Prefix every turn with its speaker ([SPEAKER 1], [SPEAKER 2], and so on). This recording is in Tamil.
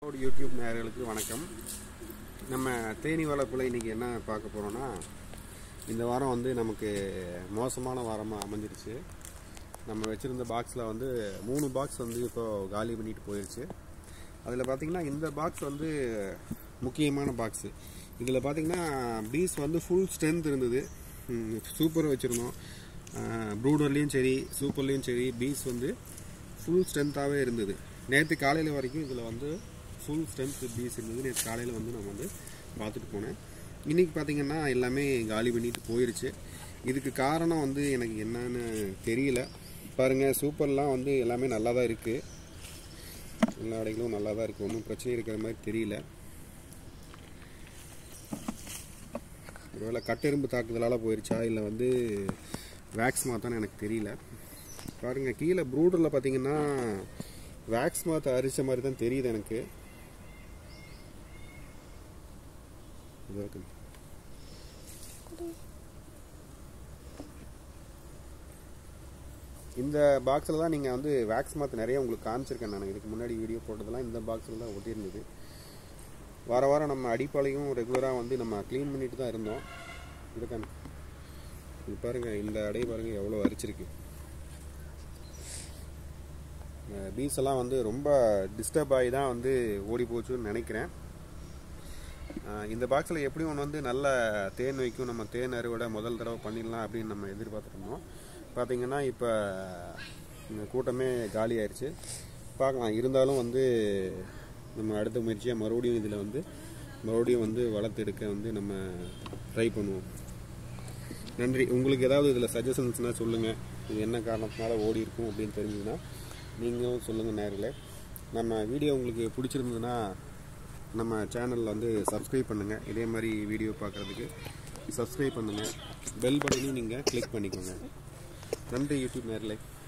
[SPEAKER 1] ரோடு யூடியூப் நேயர்களுக்கு வணக்கம் நம்ம தேனி வளர்ப்பில் இன்றைக்கி என்ன பார்க்க போகிறோன்னா இந்த வாரம் வந்து நமக்கு மோசமான வாரமாக அமைஞ்சிருச்சு நம்ம வச்சுருந்த பாக்ஸில் வந்து மூணு பாக்ஸ் வந்து இப்போ காலி பண்ணிட்டு போயிடுச்சு அதில் பார்த்திங்கன்னா இந்த பாக்ஸ் வந்து முக்கியமான பாக்ஸு இதில் பார்த்திங்கன்னா பீஸ் வந்து ஃபுல் ஸ்ட்ரென்த் இருந்தது சூப்பர் வச்சுருந்தோம் ப்ரூடர்லேயும் சரி சூப்பர்லேயும் சரி பீஸ் வந்து ஃபுல் ஸ்ட்ரென்த்தாகவே இருந்தது நேற்று காலையில் வரைக்கும் இதில் வந்து ஃபுல் ஸ்ட்ரென்த் பீஸ் இருந்தது நேற்று காலையில் வந்து நான் வந்து பார்த்துட்டு போனேன் இன்றைக்கி பார்த்தீங்கன்னா எல்லாமே காலி பண்ணிட்டு போயிருச்சு இதுக்கு காரணம் வந்து எனக்கு என்னன்னு தெரியல பாருங்கள் சூப்பர்லாம் வந்து எல்லாமே நல்லா தான் இருக்குது எல்லா அடைகளும் நல்லா தான் இருக்குது ஒன்றும் பிரச்சனை இருக்கிற மாதிரி தெரியல ஒருவேளை கட்டெரும்பு தாக்குதலால் போயிருச்சா இல்லை வந்து வேக்ஸ் மாத்தான்னு எனக்கு தெரியல பாருங்கள் கீழே ப்ரூடரில் பார்த்தீங்கன்னா வேக்ஸ் மாத்த அரிச்ச மாதிரி தான் தெரியுது எனக்கு இதோ இருக்கு. இந்த பாக்ஸில் தான் நீங்கள் வந்து வேக்ஸ் மாத்து நிறைய உங்களுக்கு காமிச்சிருக்கேன் நான் இதுக்கு முன்னாடி வீடியோ போட்டதெல்லாம் இந்த பாக்ஸில் தான் ஒட்டியிருந்தது வார வாரம் நம்ம அடிப்பாளையும் ரெகுலராக வந்து நம்ம க்ளீன் பண்ணிட்டு தான் இருந்தோம் இதுக்கான இது பாருங்கள் இந்த அடை பாருங்கள் எவ்வளோ அரிச்சிருக்கு பீஸ் எல்லாம் வந்து ரொம்ப டிஸ்டர்ப் ஆகி தான் வந்து ஓடி போச்சுன்னு நினைக்கிறேன் அஹ் இந்த பாக்ஸில் எப்படியும் ஒன்று வந்து நல்ல தேன் வைக்கும் நம்ம தேன் அறுவடை முதல் தடவை பண்ணிடலாம் அப்படின்னு நம்ம எதிர்பார்த்துருந்தோம் பார்த்தீங்கன்னா இப்போ இந்த கூட்டமே காலி ஆயிடுச்சு பார்க்கலாம் இருந்தாலும் வந்து நம்ம அடுத்த முயற்சியாக மறுபடியும் இதில் வந்து மறுபடியும் வந்து வளர்த்தெடுக்க வந்து நம்ம ட்ரை பண்ணுவோம் நன்றி உங்களுக்கு ஏதாவது இதில் சஜஷன்ஸ்னால் சொல்லுங்கள் இது என்ன காரணத்தினால ஓடி இருக்கும் அப்படின்னு தெரிஞ்சதுன்னா நீங்களும் சொல்லுங்கள் நேரில் நம்ம வீடியோ உங்களுக்கு பிடிச்சிருந்ததுன்னா நம்ம சேனலில் வந்து சப்ஸ்கிரைப் பண்ணுங்கள் இதே மாதிரி வீடியோ பார்க்குறதுக்கு சப்ஸ்கிரைப் பண்ணுங்கள் பெல் பட்டனையும் நீங்கள் கிளிக் பண்ணிக்கோங்க நன்றி யூடியூப் நேரில்